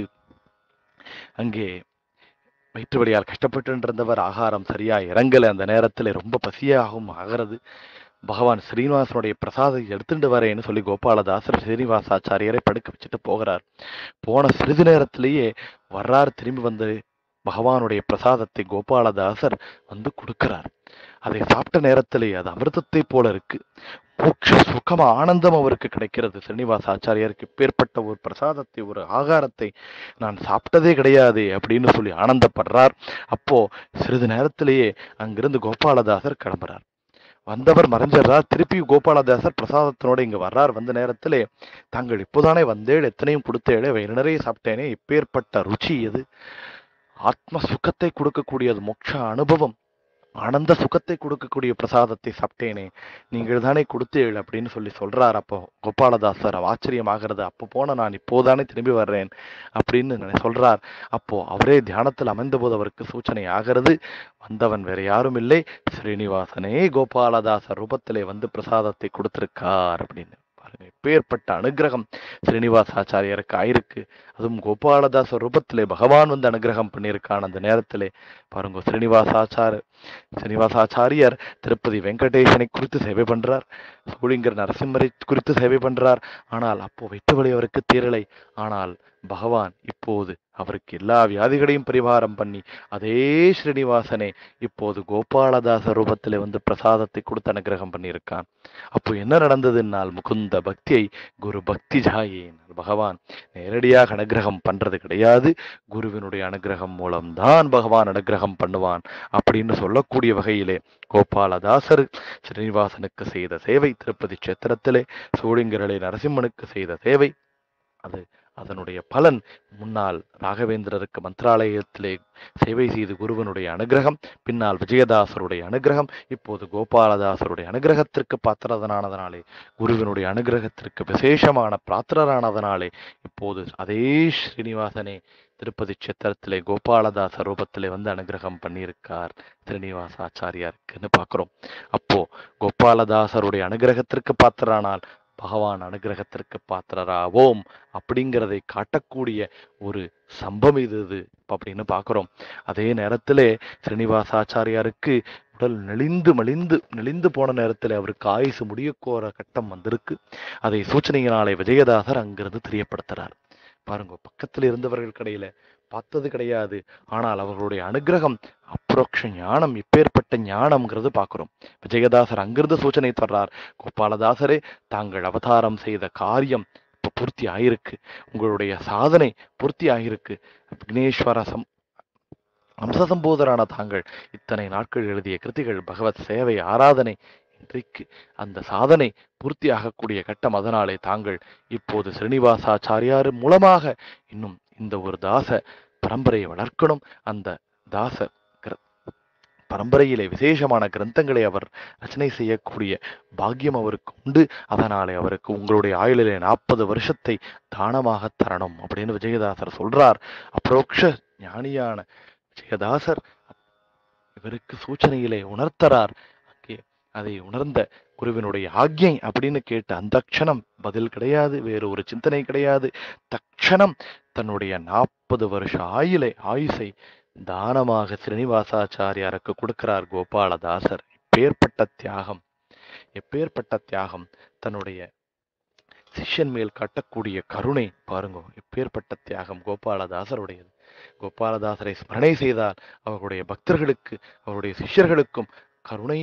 அங்கே வயிற்று வலியால் கஷ்டப்பட்டு இருந்தவர் ஆகாரம் சரியா இறங்கல அந்த நேரத்துல ரொம்ப பசியாகவும் ஆகிறது பகவான் ஸ்ரீனிவாசனுடைய பிரசாதத்தை எடுத்துட்டு வரேன்னு சொல்லி கோபாலதாசர் ஸ்ரீனிவாசாச்சாரியரை படுக்க வச்சுட்டு போகிறார் போன சிறிது நேரத்திலேயே வர்றார் திரும்பி வந்து பகவானுடைய பிரசாதத்தை கோபாலதாசர் வந்து கொடுக்கிறார் அதை சாப்பிட்ட நேரத்திலே அது அமிர்தத்தை போல இருக்கு மோட்ச சுகம் ஆனந்தம் அவருக்கு கிடைக்கிறது ஸ்ரீனிவாச ஆச்சாரியருக்கு பேர்பட்ட ஒரு பிரசாதத்தை ஒரு ஆகாரத்தை நான் சாப்பிட்டதே கிடையாது அப்படின்னு சொல்லி ஆனந்தப்படுறார் அப்போ சிறிது நேரத்திலேயே அங்கிருந்து கோபாலதாசர் கிளம்புறார் வந்தவர் மறைஞ்சிடுறார் திருப்பி கோபாலதாசர் பிரசாதத்தினோட இங்க வர்றார் வந்த நேரத்திலே தாங்கள் இப்போதானே வந்தேள் எத்தனையும் கொடுத்தேளே வயிறு நிறைய சாப்பிட்டேனே இப்பேற்பட்ட ருச்சி எது ஆத்ம சுகத்தை கொடுக்கக்கூடியது மோட்ச அனுபவம் ஆனந்த சுகத்தை கொடுக்கக்கூடிய பிரசாதத்தை சாப்பிட்டேனே நீங்கள் தானே கொடுத்தீள் அப்படின்னு சொல்லி சொல்றார் அப்போ கோபாலதாசர் ஆச்சரியமாகிறது அப்போ போன நான் இப்போதானே திரும்பி வர்றேன் அப்படின்னு நினை- சொல்றார் அப்போ அவரே தியானத்தில் அமைந்த போது அவருக்கு சூச்சனை ஆகிறது வந்தவன் வேற யாரும் இல்லை ஸ்ரீனிவாசனே கோபாலதாசர் ரூபத்திலே வந்து பிரசாதத்தை கொடுத்திருக்கார் அப்படின்னு பாருங்க இப்பேற்பட்ட அனுகிரகம் ஸ்ரீனிவாசாச்சாரியருக்கு ஆயிருக்கு அதுவும் கோபாலதாச ரூபத்திலே பகவான் வந்து அனுகிரகம் பண்ணியிருக்கான் அந்த நேரத்திலே பாருங்க ஸ்ரீனிவாசாச்சார ஸ்ரீனிவாசாச்சாரியர் திருப்பதி வெங்கடேசனை குறித்து சேவை பண்றார் சூழிங்கர் நரசிம்மரை குறித்து சேவை பண்றார் ஆனால் அப்போ வெட்டுவழி அவருக்கு தீரலை ஆனால் பகவான் இப்போது அவருக்கு எல்லா வியாதிகளையும் பரிகாரம் பண்ணி அதே ஸ்ரீனிவாசனே இப்போது கோபாலதாச ரூபத்திலே வந்து பிரசாதத்தை கொடுத்து அனுகிரகம் பண்ணியிருக்கான் அப்போ என்ன நடந்ததுன்னால் முகுந்த பக்தியை குரு பக்தி ஜாயேனால் பகவான் நேரடியாக அனுகிரகம் பண்றது கிடையாது குருவினுடைய அனுகிரகம் மூலம்தான் பகவான் அனுகிரகம் பண்ணுவான் அப்படின்னு சொல்லக்கூடிய வகையிலே கோபாலதாசர் ஸ்ரீனிவாசனுக்கு செய்த சேவை திருப்பதி கஷேத்திரத்திலே சோழிங்கரளை நரசிம்மனுக்கு செய்த சேவை அது அதனுடைய பலன் முன்னால் ராகவேந்திரருக்கு மந்திராலயத்திலே சேவை செய்து குருவனுடைய அனுகிரகம் பின்னால் விஜயதாசருடைய அனுகிரகம் இப்போது கோபாலதாசருடைய அனுகிரகத்திற்கு பாத்திரதனானதனாலே குருவினுடைய அனுகிரகத்திற்கு விசேஷமான பிராத்திரரானதனாலே இப்போது அதே ஸ்ரீனிவாசனே திருப்பதி சித்திரத்திலே கோபாலதாச ரூபத்திலே வந்து அனுகிரகம் பண்ணியிருக்கார் ஸ்ரீனிவாச ஆச்சாரியாருக்குன்னு பார்க்கிறோம் அப்போ கோபாலதாசருடைய அனுகிரகத்திற்கு பாத்திரானால் பகவான் அனுகிரகத்திற்கு பாத்திரராவோம் அப்படிங்கிறதை காட்டக்கூடிய ஒரு சம்பவம் இது இது அப்படின்னு பார்க்கிறோம் அதே நேரத்திலே ஸ்ரீனிவாசாச்சாரியாருக்கு உடல் நெளிந்து மலிந்து நெளிந்து போன நேரத்தில் அவருக்கு ஆயுசு முடியக்கோர கட்டம் வந்திருக்கு அதை சூச்சனையினாலே விஜயதாசர் அங்கிருந்து தெரியப்படுத்துறார் பாருங்க பக்கத்தில் இருந்தவர்கள் கடையில பார்த்தது கிடையாது ஆனால் அவர்களுடைய அனுகிரகம் அப்ரோக்ஷ ஞானம் இப்பேற்பட்ட ஞானம்ங்கிறது பார்க்கிறோம் விஜயதாசர் அங்கிருந்து சூச்சனை தர்றார் கோபாலதாசரே தாங்கள் அவதாரம் செய்த காரியம் இப்ப பூர்த்தி ஆயிருக்கு உங்களுடைய சாதனை பூர்த்தி ஆயிருக்கு விக்னேஸ்வர சம் அம்சசம்போதரான தாங்கள் இத்தனை நாட்கள் எழுதிய கிருதிகள் பகவத் சேவை ஆராதனை இன்றைக்கு அந்த சாதனை பூர்த்தி ஆகக்கூடிய கட்டம் அதனாலே தாங்கள் இப்போது ஸ்ரீனிவாசாச்சாரியார் மூலமாக இன்னும் இந்த ஒரு தாச பரம்பரையை வளர்க்கணும் அந்த தாச கிர- பரம்பரையிலே விசேஷமான கிரந்தங்களை அவர் ரச்சனை செய்யக்கூடிய பாக்கியம் அவருக்கு உண்டு அதனாலே அவருக்கு உங்களுடைய ஆயுளிலே நாற்பது வருஷத்தை தானமாக தரணும் அப்படின்னு விஜயதாசர் சொல்றார் அப்ரோக்ஷ ஞானியான விஜயதாசர் இவருக்கு சூச்சனையிலே உணர்த்தறார் அங்கே அதை உணர்ந்த குருவினுடைய ஆக்ஞை அப்படின்னு கேட்ட அந்த க்ஷணம் பதில் கிடையாது வேறு ஒரு சிந்தனை கிடையாது தக்ஷணம் தன்னுடைய நாற்பது வருஷ ஆயுளை ஆயுசை தானமாக ஸ்ரீனிவாசாச்சாரியாருக்கு கொடுக்கிறார் கோபாலதாசர் எப்பேற்பட்ட தியாகம் எப்பேற்பட்ட தியாகம் தன்னுடைய சிஷ்யன் மேல் காட்டக்கூடிய கருணை பாருங்க எப்பேற்பட்ட தியாகம் கோபாலதாசருடையது கோபாலதாசரை ஸ்மரணை செய்தால் அவர்களுடைய பக்தர்களுக்கு அவருடைய சிஷ்யர்களுக்கும் கருணை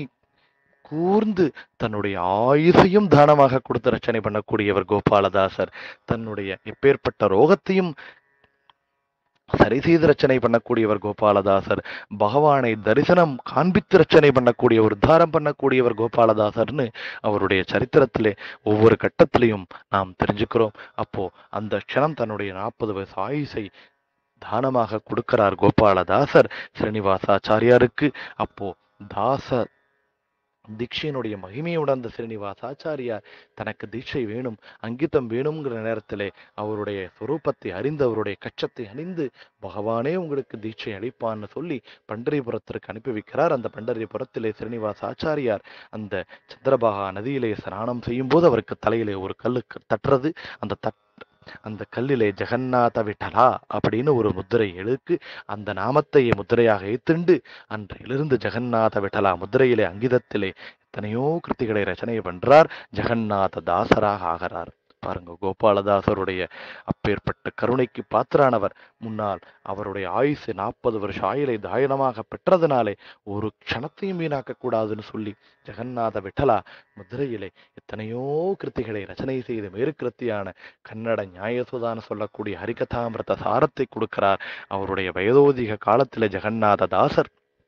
கூர்ந்து தன்னுடைய ஆயுசையும் தானமாக கொடுத்து ரச்சனை பண்ணக்கூடியவர் கோபாலதாசர் தன்னுடைய எப்பேற்பட்ட ரோகத்தையும் சரி செய்து ரச்சனை பண்ணக்கூடியவர் கோபாலதாசர் பகவானை தரிசனம் காண்பித்து ரச்சனை பண்ணக்கூடியவர் உத்தாரம் பண்ணக்கூடியவர் கோபாலதாசர்னு அவருடைய சரித்திரத்திலே ஒவ்வொரு கட்டத்திலையும் நாம் தெரிஞ்சுக்கிறோம் அப்போ அந்த க்ஷணம் தன்னுடைய நாற்பது வயசு ஆயுசை தானமாக கொடுக்கிறார் கோபாலதாசர் ஸ்ரீனிவாசாச்சாரியாருக்கு அப்போ தாச தீட்சையினுடைய மகிமையை உணர்ந்த ஸ்ரீனிவாசாச்சாரியார் தனக்கு தீட்சை வேணும் அங்கிதம் வேணுங்கிற நேரத்திலே அவருடைய சொரூபத்தை அறிந்து அவருடைய கச்சத்தை அணிந்து பகவானே உங்களுக்கு தீட்சை அளிப்பான்னு சொல்லி பண்டரிபுரத்திற்கு அனுப்பி வைக்கிறார் அந்த பண்டரிபுரத்திலே ஸ்ரீனிவாச ஆச்சாரியார் அந்த சந்திரபாகா நதியிலே ஸ்நானம் செய்யும் போது அவருக்கு தலையிலே ஒரு கல்லுக்கு தட்டுறது அந்த தட் அந்த கல்லிலே ஜெகநாத விட்டலா அப்படின்னு ஒரு முத்திரை எழுக்கு அந்த நாமத்தை முத்திரையாக ஏத்துண்டு அன்றிலிருந்து ஜெகநாத விட்டலா முத்திரையிலே அங்கிதத்திலே எத்தனையோ கிருத்திகளை ரச்சனை பண்றார் ஜெகநாத தாசராக ஆகிறார் பாருங்க கோபாலதாசருடைய அப்பேற்பட்ட கருணைக்கு பாத்திரானவர் முன்னால் அவருடைய ஆயுசு நாற்பது வருஷ ஆயுளை தாயனமாக பெற்றதுனாலே ஒரு க்ஷணத்தையும் வீணாக்க கூடாதுன்னு சொல்லி ஜெகநாத விட்டலா முதிரையிலே எத்தனையோ கிருத்திகளை ரச்சனை செய்து மேற்கிருத்தியான கன்னட நியாயசுதான்னு சொல்லக்கூடிய ஹரிகதாமிரத சாரத்தை கொடுக்கிறார் அவருடைய வயதோதிக காலத்திலே ஜெகநாத தாசர்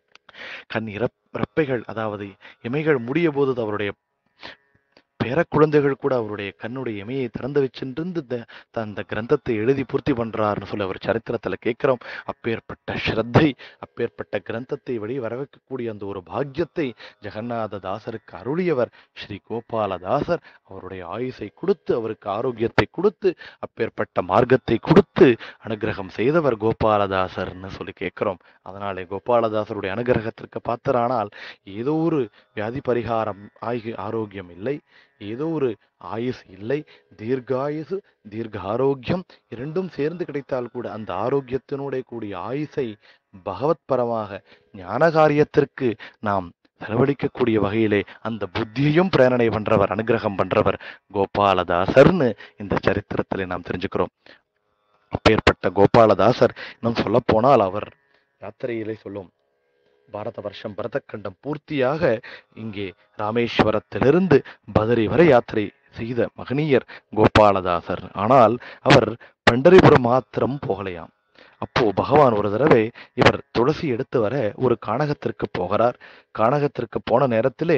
கண் இறப் இறப்பைகள் அதாவது இமைகள் முடிய போது அவருடைய பேர குழந்தைகள் கூட அவருடைய கண்ணுடைய இமையை திறந்து வச்சிருந்து த- அந்த கிரந்தத்தை எழுதி பூர்த்தி பண்றாருன்னு சொல்லி அவர் சரித்திரத்துல கேட்கிறோம் அப்பேற்பட்ட ஸ்ரத்தை அப்பேற்பட்ட கிரந்தத்தை வெளியே வரவைக்கக்கூடிய அந்த ஒரு பாக்கியத்தை ஜெகநாத தாசருக்கு அருளியவர் ஸ்ரீ கோபாலதாசர் அவருடைய ஆயுசை கொடுத்து அவருக்கு ஆரோக்கியத்தை கொடுத்து அப்பேற்பட்ட மார்க்கத்தை கொடுத்து அனுகிரகம் செய்தவர் கோபாலதாசர்னு சொல்லி கேட்கிறோம் அதனாலே கோபாலதாசருடைய அனுகிரகத்திற்கு பாத்திரானால் ஏதோ ஒரு வியாதி பரிகாரம் ஆகி ஆரோக்கியம் இல்லை ஏதோ ஒரு ஆயுஸ் இல்லை தீர்காயுசு தீர்க்க ஆரோக்கியம் இரண்டும் சேர்ந்து கிடைத்தால் கூட அந்த ஆரோக்கியத்தினுடைய கூடிய ஆயுசை பகவத் பரமாக ஞான காரியத்திற்கு நாம் செலவழிக்கக்கூடிய வகையிலே அந்த புத்தியையும் பிரேரணை பண்றவர் அனுகிரகம் பண்றவர் கோபாலதாசர்னு இந்த சரித்திரத்திலே நாம் தெரிஞ்சுக்கிறோம் அப்பேற்பட்ட கோபாலதாசர் இன்னும் சொல்ல போனால் அவர் யாத்திரையிலே சொல்லும் பாரத வருஷம் பரதக்கண்டம் பூர்த்தியாக இங்கே ராமேஸ்வரத்திலிருந்து பதரி வரை யாத்திரை செய்த மகனீயர் கோபாலதாசர் ஆனால் அவர் பண்டரிபுரம் மாத்திரம் போகலையாம் அப்போ பகவான் ஒரு தடவை இவர் துளசி எடுத்து வர ஒரு கானகத்திற்கு போகிறார் கானகத்திற்கு போன நேரத்திலே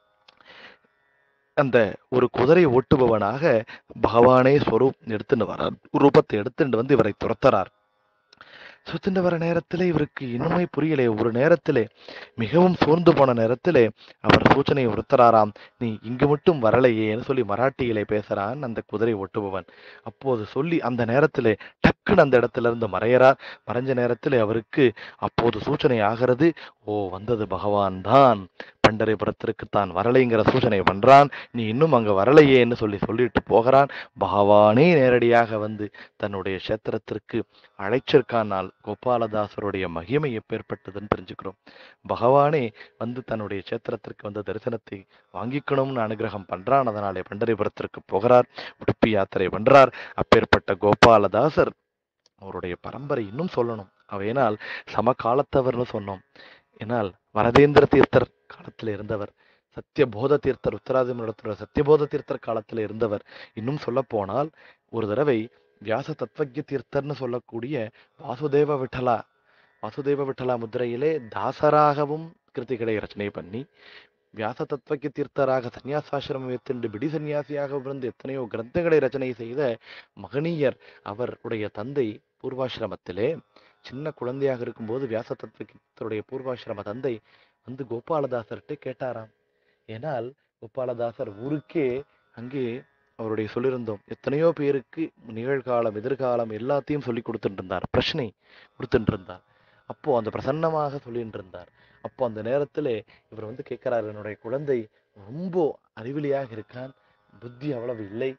அந்த ஒரு குதிரை ஓட்டுபவனாக பகவானே ஸ்வரூப் எடுத்துட்டு வரார் ரூபத்தை எடுத்துட்டு வந்து இவரை துரத்துறார் சுத்திண்டு வர நேரத்திலே இவருக்கு இன்னுமே புரியலே ஒரு நேரத்திலே மிகவும் சோர்ந்து போன நேரத்திலே அவர் சூச்சனை உறுத்தராராம் நீ இங்கு மட்டும் வரலையேன்னு சொல்லி மராட்டியிலே பேசுறான் அந்த குதிரை ஓட்டுபவன் அப்போது சொல்லி அந்த நேரத்திலே டக்குன்னு அந்த இடத்துல இருந்து மறையறார் மறைஞ்ச நேரத்திலே அவருக்கு அப்போது சூச்சனை ஆகிறது ஓ வந்தது பகவான் தான் பண்டரிபுரத்திற்கு தான் வரலைங்கிற சூச்சனை பண்றான் நீ இன்னும் அங்க வரலையேன்னு சொல்லி சொல்லிட்டு போகிறான் பகவானே நேரடியாக வந்து தன்னுடைய கஷேத்திரத்திற்கு அழைச்சிருக்கானால் கோபாலதாசருடைய மகிமை எப்பேற்பட்டதுன்னு தெரிஞ்சுக்கிறோம் பகவானே வந்து தன்னுடைய கஷேத்திரத்திற்கு வந்த தரிசனத்தை வாங்கிக்கணும்னு அனுகிரகம் பண்றான் அதனாலே பண்டரிபுரத்திற்கு போகிறார் உடுப்பி யாத்திரை பண்றார் அப்பேற்பட்ட கோபாலதாசர் அவருடைய பரம்பரை இன்னும் சொல்லணும் அவையினால் சமகாலத்தவர்னு சொன்னோம் ஏனால் வரதேந்திர தீர்த்தர் காலத்தில் இருந்தவர் சத்தியபோத தீர்த்தர் உத்தராதிமண்டலத்தோட சத்தியபோத தீர்த்தர் காலத்தில் இருந்தவர் இன்னும் சொல்ல போனால் ஒரு தடவை வியாச தத்வஜ தீர்த்தர்னு சொல்லக்கூடிய வாசுதேவ விட்டலா வாசுதேவ விட்டலா முத்திரையிலே தாசராகவும் கிருத்திகளை ரச்சனை பண்ணி வியாச தத்வஜ தீர்த்தராக சன்னியாசாசிரமம் வைத்துண்டு பிடி சன்னியாசியாக இருந்து எத்தனையோ கிரந்தங்களை ரச்சனை செய்த மகனீயர் அவருடைய தந்தை பூர்வாசிரமத்திலே சின்ன குழந்தையாக இருக்கும்போது வியாச தத்துவருடைய பூர்வாசிரம தந்தை வந்து கோபாலதாசர்கிட்ட கேட்டாராம் ஏனால் கோபாலதாசர் ஊருக்கே அங்கே அவருடைய சொல்லியிருந்தோம் எத்தனையோ பேருக்கு நிகழ்காலம் எதிர்காலம் எல்லாத்தையும் சொல்லி கொடுத்துட்டு இருந்தார் பிரச்சனை கொடுத்துட்டு இருந்தார் அப்போ அந்த பிரசன்னமாக சொல்லிட்டு இருந்தார் அப்போ அந்த நேரத்திலே இவர் வந்து கேட்கிறார் என்னுடைய குழந்தை ரொம்ப அறிவிலியாக இருக்கான் புத்தி அவ்வளவு இல்லை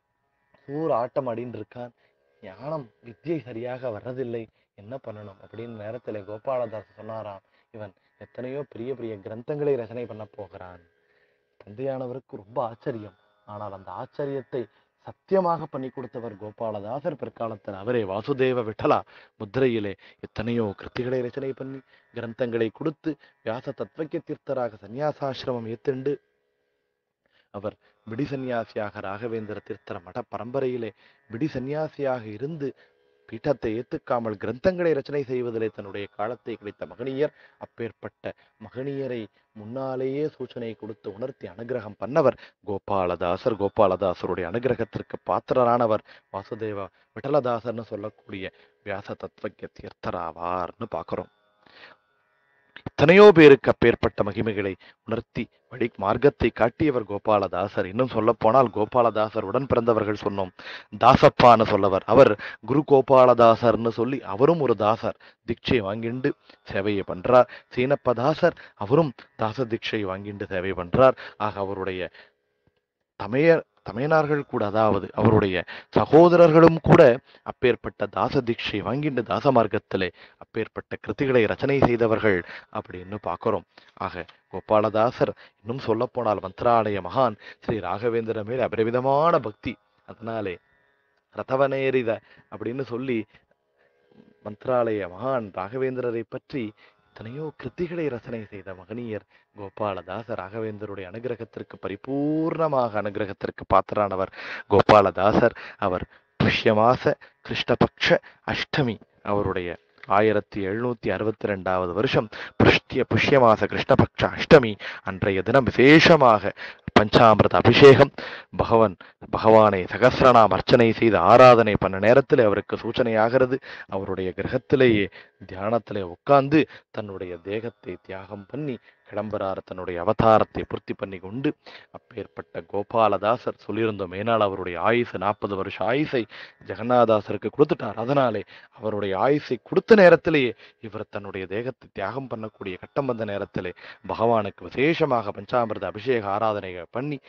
ஊர் ஆட்டம் ஆடின்னு இருக்கான் ஞானம் வித்தியை சரியாக வர்றதில்லை என்ன பண்ணணும் அப்படின்னு நேரத்துல கோபாலதாஸ் சொன்னாராம் இவன் எத்தனையோ பெரிய பெரிய கிரந்தங்களை ரசனை பண்ண போகிறான் தந்தையானவருக்கு ரொம்ப ஆச்சரியம் ஆனால் அந்த ஆச்சரியத்தை சத்தியமாக பண்ணி கொடுத்தவர் கோபாலதாசர் பிற்காலத்தில் அவரே வாசுதேவ விட்டலா முத்திரையிலே எத்தனையோ கிருத்திகளை ரச்சனை பண்ணி கிரந்தங்களை கொடுத்து வியாச தத்வக்கிய தீர்த்தராக சந்நியாசாசிரமம் ஏத்துண்டு அவர் விடி சந்நியாசியாக ராகவேந்திர தீர்த்தர மட பரம்பரையிலே விடி சந்நியாசியாக இருந்து பீட்டத்தை ஏத்துக்காமல் கிரந்தங்களை ரச்சனை செய்வதிலே தன்னுடைய காலத்தை கிடைத்த மகனியர் அப்பேற்பட்ட மகனியரை முன்னாலேயே சூச்சனை கொடுத்து உணர்த்தி அனுகிரகம் பண்ணவர் கோபாலதாசர் கோபாலதாசருடைய அனுகிரகத்திற்கு பாத்திரரானவர் வாசுதேவ விட்டலதாசர்னு சொல்லக்கூடிய வியாச தத்துவஜ தீர்த்தராவார்னு பார்க்கிறோம் எத்தனையோ பேருக்கு அப்பேற்பட்ட மகிமைகளை உணர்த்தி வழி மார்க்கத்தை காட்டியவர் கோபாலதாசர் இன்னும் சொல்ல போனால் கோபாலதாசர் உடன் பிறந்தவர்கள் சொன்னோம் தாசப்பான்னு சொல்லவர் அவர் குரு கோபாலதாசர்னு சொல்லி அவரும் ஒரு தாசர் தீட்சை வாங்கிண்டு சேவையை பண்றார் சீனப்பதாசர் அவரும் தாச தீட்சை வாங்கிண்டு சேவை பண்றார் ஆக அவருடைய தமையர் தமையனார்கள் கூட அதாவது அவருடைய சகோதரர்களும் கூட அப்பேற்பட்ட தாச தீட்சை வாங்கிண்டு தாச மார்க்கத்திலே அப்பேற்பட்ட கிருதிகளை ரச்சனை செய்தவர்கள் அப்படின்னு பார்க்கிறோம் ஆக கோபாலதாசர் இன்னும் சொல்ல போனால் மந்திராலய மகான் ஸ்ரீ ராகவேந்திர மேல் அபரிவிதமான பக்தி அதனாலே ரதவனேரித அப்படின்னு சொல்லி மந்திராலய மகான் ராகவேந்திரரை பற்றி எத்தனையோ கிருத்திகளை ரசனை செய்த மகனியர் கோபாலதாசர் ராகவேந்தருடைய அனுகிரகத்திற்கு பரிபூர்ணமாக அனுகிரகத்திற்கு பாத்திரானவர் கோபாலதாசர் அவர் புஷ்யமாச கிருஷ்ணபக்ஷ அஷ்டமி அவருடைய ஆயிரத்தி எழுநூத்தி அறுபத்தி ரெண்டாவது வருஷம் புஷ்டிய புஷ்யமாச கிருஷ்ணபக்ஷ அஷ்டமி அன்றைய தினம் விசேஷமாக பஞ்சாமிரத அபிஷேகம் பகவன் பகவானை சகசிரநாம் அர்ச்சனை செய்து ஆராதனை பண்ண நேரத்தில் அவருக்கு சூச்சனையாகிறது அவருடைய கிரகத்திலேயே தியானத்திலே உட்கார்ந்து தன்னுடைய தேகத்தை தியாகம் பண்ணி கிளம்புறார் தன்னுடைய அவதாரத்தை பூர்த்தி பண்ணி கொண்டு அப்பேற்பட்ட கோபாலதாசர் சொல்லியிருந்தோம் மேனால் அவருடைய ஆயுசு நாற்பது வருஷ ஆயுசை ஜெகநாதாசருக்கு கொடுத்துட்டார் அதனாலே அவருடைய ஆயுசை கொடுத்த நேரத்திலேயே இவர் தன்னுடைய தேகத்தை தியாகம் பண்ணக்கூடிய கட்டம் வந்த நேரத்திலே பகவானுக்கு விசேஷமாக பஞ்சாமிர்த அபிஷேக ஆராதனைகள் பண்ணி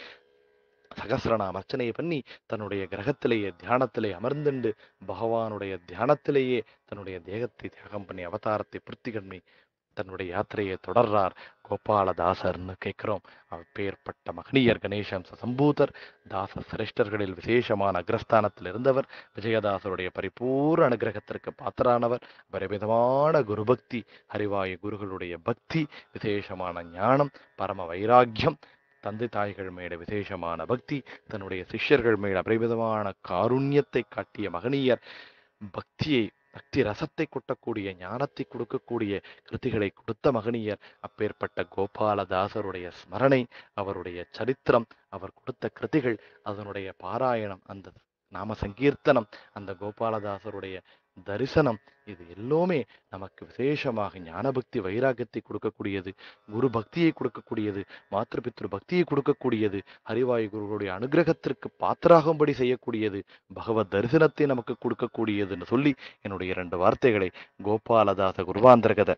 சகசிரநாம அர்ச்சனையை பண்ணி தன்னுடைய கிரகத்திலேயே தியானத்திலே அமர்ந்துண்டு பகவானுடைய தியானத்திலேயே தன்னுடைய தேகத்தை தியாகம் பண்ணி அவதாரத்தை பூர்த்தி பண்ணி தன்னுடைய யாத்திரையை தொடர்றார் கோபாலதாசர்னு கேட்கிறோம் அப்பேற்பட்ட மகனியர் கணேசம் சம்பூதர் தாச சிரேஷ்டர்களில் விசேஷமான அக்ரஸ்தானத்தில் இருந்தவர் விஜயதாசருடைய பரிபூர்ண அனுகிரகத்திற்கு பாத்திரானவர் பரிவிதமான குருபக்தி ஹரிவாயு குருகளுடைய பக்தி விசேஷமான ஞானம் பரம வைராக்கியம் தந்தை தாய்கள் மேல விசேஷமான பக்தி தன்னுடைய சிஷ்யர்கள் மேல அபரிவிதமான காருண்யத்தை காட்டிய மகனியர் பக்தியை பக்தி ரசத்தை கொட்டக்கூடிய ஞானத்தை கொடுக்கக்கூடிய கிருதிகளை கொடுத்த மகனியர் அப்பேற்பட்ட கோபாலதாசருடைய ஸ்மரணை அவருடைய சரித்திரம் அவர் கொடுத்த கிருதிகள் அதனுடைய பாராயணம் அந்த நாம சங்கீர்த்தனம் அந்த கோபாலதாசருடைய தரிசனம் இது எல்லோமே நமக்கு விசேஷமாக ஞானபக்தி வைராக்கியத்தை கொடுக்கக்கூடியது குரு பக்தியை கொடுக்கக்கூடியது மாத்திரு பித்ரு பக்தியை கொடுக்கக்கூடியது ஹரிவாயு குருவுடைய அனுகிரகத்திற்கு பாத்திராகும்படி செய்யக்கூடியது பகவத் தரிசனத்தை நமக்கு கொடுக்கக்கூடியதுன்னு சொல்லி என்னுடைய இரண்டு வார்த்தைகளை கோபாலதாச குருவாந்தர்கத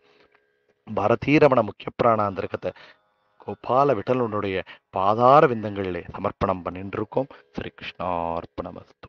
பாரதீரமண முக்கிய பிராணாந்தர்கத கோபால விட்டலனுடைய பாதார விந்தங்களிலே சமர்ப்பணம் பண்ணிட்டு இருக்கோம் ஸ்ரீ கிருஷ்ணார்ப்பணமஸ்து